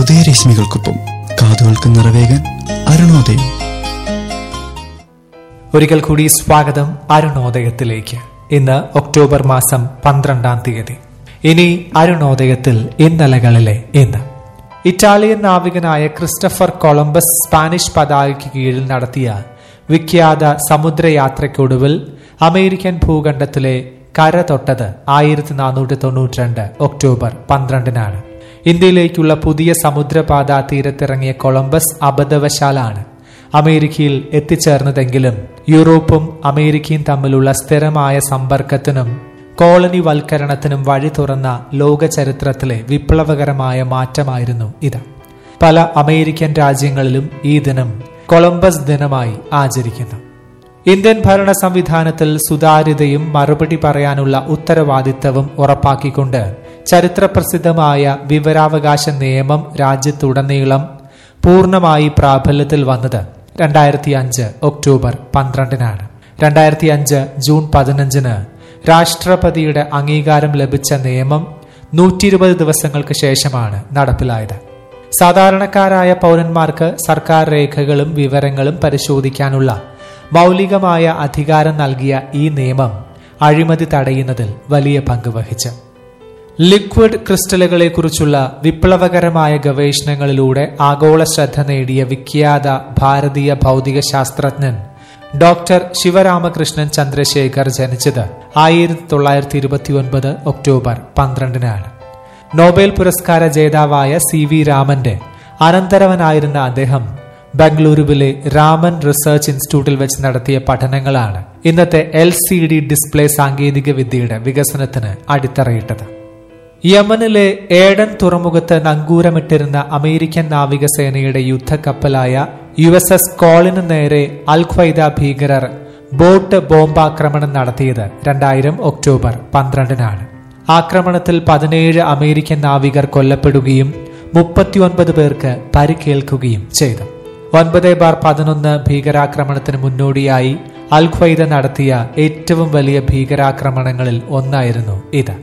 ഉദയരശ്മികൾക്കൊപ്പം കാതുകൾക്ക് നിറവേകാൻ അരുണോദയം ഒരിക്കൽ കൂടി സ്വാഗതം അരുണോദയത്തിലേക്ക് ഇന്ന് ഒക്ടോബർ മാസം പന്ത്രണ്ടാം തീയതി ഇനി അരുണോദയത്തിൽ ഇന്നലകളിലെ ഇന്ന് ഇറ്റാലിയൻ നാവികനായ ക്രിസ്റ്റഫർ കൊളംബസ് സ്പാനിഷ് പതാകയ്ക്ക് കീഴിൽ നടത്തിയ വിഖ്യാത സമുദ്രയാത്രയ്ക്കൊടുവിൽ അമേരിക്കൻ ഭൂഖണ്ഡത്തിലെ കര തൊട്ടത് ആയിരത്തി നാനൂറ്റി തൊണ്ണൂറ്റി രണ്ട് ഒക്ടോബർ പന്ത്രണ്ടിനാണ് ഇന്ത്യയിലേക്കുള്ള പുതിയ സമുദ്രപാത തീരത്തിറങ്ങിയ കൊളംബസ് അബദ്ധവശാലാണ് അമേരിക്കയിൽ എത്തിച്ചേർന്നതെങ്കിലും യൂറോപ്പും അമേരിക്കയും തമ്മിലുള്ള സ്ഥിരമായ സമ്പർക്കത്തിനും കോളനി വൽക്കരണത്തിനും വഴി തുറന്ന ലോക ചരിത്രത്തിലെ വിപ്ലവകരമായ മാറ്റമായിരുന്നു ഇത് പല അമേരിക്കൻ രാജ്യങ്ങളിലും ഈ ദിനം കൊളംബസ് ദിനമായി ആചരിക്കുന്നു ഇന്ത്യൻ ഭരണ സംവിധാനത്തിൽ സുതാര്യതയും മറുപടി പറയാനുള്ള ഉത്തരവാദിത്തവും ഉറപ്പാക്കിക്കൊണ്ട് ചരിത്രപ്രസിദ്ധമായ വിവരാവകാശ നിയമം രാജ്യത്തുടനീളം പൂർണ്ണമായി പ്രാബല്യത്തിൽ വന്നത് രണ്ടായിരത്തി അഞ്ച് ഒക്ടോബർ പന്ത്രണ്ടിനാണ് രണ്ടായിരത്തി അഞ്ച് ജൂൺ പതിനഞ്ചിന് രാഷ്ട്രപതിയുടെ അംഗീകാരം ലഭിച്ച നിയമം നൂറ്റി ഇരുപത് ദിവസങ്ങൾക്ക് ശേഷമാണ് നടപ്പിലായത് സാധാരണക്കാരായ പൗരന്മാർക്ക് സർക്കാർ രേഖകളും വിവരങ്ങളും പരിശോധിക്കാനുള്ള മൗലികമായ അധികാരം നൽകിയ ഈ നിയമം അഴിമതി തടയുന്നതിൽ വലിയ പങ്ക് വഹിച്ചു ലിക്വിഡ് ക്രിസ്റ്റലുകളെ കുറിച്ചുള്ള വിപ്ലവകരമായ ഗവേഷണങ്ങളിലൂടെ ആഗോള ശ്രദ്ധ നേടിയ വിഖ്യാത ഭാരതീയ ഭൗതിക ശാസ്ത്രജ്ഞൻ ഡോക്ടർ ശിവരാമകൃഷ്ണൻ ചന്ദ്രശേഖർ ജനിച്ചത് ആയിരത്തി തൊള്ളായിരത്തി ഇരുപത്തി ഒൻപത് ഒക്ടോബർ പന്ത്രണ്ടിനാണ് നോബൽ പുരസ്കാര ജേതാവായ സി വി രാമന്റെ അനന്തരവനായിരുന്ന അദ്ദേഹം ബംഗളൂരുവിലെ രാമൻ റിസർച്ച് ഇൻസ്റ്റിറ്റ്യൂട്ടിൽ വെച്ച് നടത്തിയ പഠനങ്ങളാണ് ഇന്നത്തെ എൽ സി ഡി ഡിസ്പ്ലേ സാങ്കേതിക വിദ്യയുടെ വികസനത്തിന് അടിത്തറയിട്ടത് യമനിലെ ഏഡൻ തുറമുഖത്ത് നങ്കൂരമിട്ടിരുന്ന അമേരിക്കൻ നാവികസേനയുടെ യുദ്ധക്കപ്പലായ യു എസ് എസ് കോളിന് നേരെ അൽ ഖ്വൈദ ഭീകരർ ബോട്ട് ബോംബാക്രമണം നടത്തിയത് രണ്ടായിരം ഒക്ടോബർ പന്ത്രണ്ടിനാണ് ആക്രമണത്തിൽ പതിനേഴ് അമേരിക്കൻ നാവികർ കൊല്ലപ്പെടുകയും മുപ്പത്തിയൊൻപത് പേർക്ക് പരിക്കേൽക്കുകയും ചെയ്തു ഒൻപത് ബാർ പതിനൊന്ന് ഭീകരാക്രമണത്തിന് മുന്നോടിയായി അൽ ഖ്വൈദ നടത്തിയ ഏറ്റവും വലിയ ഭീകരാക്രമണങ്ങളിൽ ഒന്നായിരുന്നു ഇത്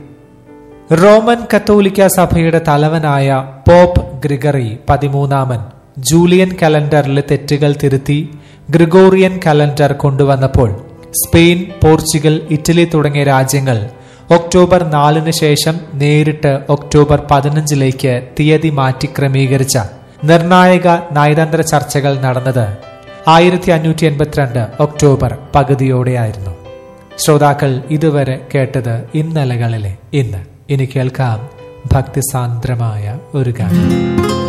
റോമൻ കത്തോലിക്ക സഭയുടെ തലവനായ പോപ്പ് ഗ്രിഗറി പതിമൂന്നാമൻ ജൂലിയൻ കലണ്ടറിലെ തെറ്റുകൾ തിരുത്തി ഗ്രിഗോറിയൻ കലണ്ടർ കൊണ്ടുവന്നപ്പോൾ സ്പെയിൻ പോർച്ചുഗൽ ഇറ്റലി തുടങ്ങിയ രാജ്യങ്ങൾ ഒക്ടോബർ നാലിന് ശേഷം നേരിട്ട് ഒക്ടോബർ പതിനഞ്ചിലേക്ക് തീയതി മാറ്റി ക്രമീകരിച്ച നിർണായക നയതന്ത്ര ചർച്ചകൾ നടന്നത് ആയിരത്തി അഞ്ഞൂറ്റി എൺപത്തിരണ്ട് ഒക്ടോബർ പകുതിയോടെയായിരുന്നു ശ്രോതാക്കൾ ഇതുവരെ കേട്ടത് ഇന്നലകളിലെ ഇന്ന് ഇനി കേൾക്കാം ഭക്തിസാന്ദ്രമായ ഒരു ഗാനം